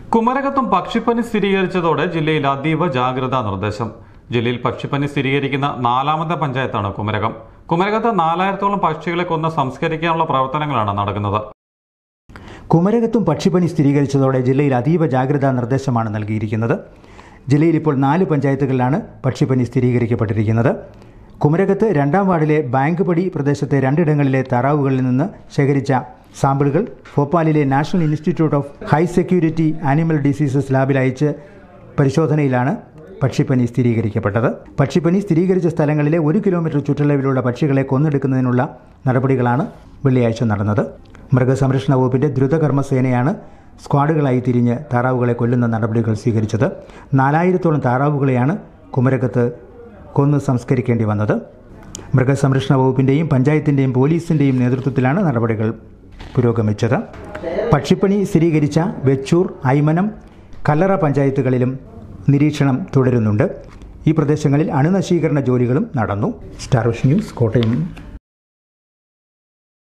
കുമരകത്തും പക്ഷിപ്പനി സ്ഥിരീകരിച്ചതോടെ ജില്ലയിൽ അതീവ ജാഗ്രതാ നിർദ്ദേശം ജില്ലയിൽ പക്ഷിപ്പനി സ്ഥിരീകരിക്കുന്ന നാലാമത്തെ പഞ്ചായത്താണ് കുമരകം കുമരകത്ത് നാലായിരത്തോളം പക്ഷികളെ കൊന്ന് സംസ്കരിക്കാനുള്ള പ്രവർത്തനങ്ങളാണ് നടക്കുന്നത് കുമരകത്തും പക്ഷിപ്പനി സ്ഥിരീകരിച്ചതോടെ ജില്ലയിൽ അതീവ ജാഗ്രതാ നിർദ്ദേശമാണ് നൽകിയിരിക്കുന്നത് ജില്ലയിൽ ഇപ്പോൾ നാല് പഞ്ചായത്തുകളിലാണ് പക്ഷിപ്പനി സ്ഥിരീകരിക്കപ്പെട്ടിരിക്കുന്നത് കുമരകത്ത് രണ്ടാം വാർഡിലെ ബാങ്ക് പടി പ്രദേശത്തെ രണ്ടിടങ്ങളിലെ താറാവുകളിൽ നിന്ന് ശേഖരിച്ച സാമ്പിളുകൾ ഭോപ്പാലിലെ national institute of high security animal diseases ലാബിൽ അയച്ച് പരിശോധനയിലാണ് പക്ഷിപ്പനി സ്ഥിരീകരിക്കപ്പെട്ടത് പക്ഷിപ്പനി സ്ഥിരീകരിച്ച സ്ഥലങ്ങളിലെ ഒരു കിലോമീറ്റർ ചുറ്റളവിലുള്ള പക്ഷികളെ കൊന്നെടുക്കുന്നതിനുള്ള നടപടികളാണ് വെള്ളിയാഴ്ച നടന്നത് മൃഗസംരക്ഷണ വകുപ്പിന്റെ ദ്രുതകർമ്മ സേനയാണ് സ്ക്വാഡുകളായി തിരിഞ്ഞ് താറാവുകളെ കൊല്ലുന്ന നടപടികൾ സ്വീകരിച്ചത് നാലായിരത്തോളം താറാവുകളെയാണ് കുമരകത്ത് കൊന്ന് സംസ്കരിക്കേണ്ടി വന്നത് മൃഗസംരക്ഷണ വകുപ്പിന്റെയും പഞ്ചായത്തിന്റെയും പോലീസിന്റെയും നേതൃത്വത്തിലാണ് നടപടികൾ പുരോഗമിച്ചത് പക്ഷിപ്പനി സ്ഥിരീകരിച്ച വെച്ചൂർ ഐമനം കല്ലറ പഞ്ചായത്തുകളിലും നിരീക്ഷണം തുടരുന്നുണ്ട് ഈ പ്രദേശങ്ങളിൽ അണുനശീകരണ ജോലികളും നടന്നു സ്റ്റാർ വിഷൻ ന്യൂസ് കോട്ടയം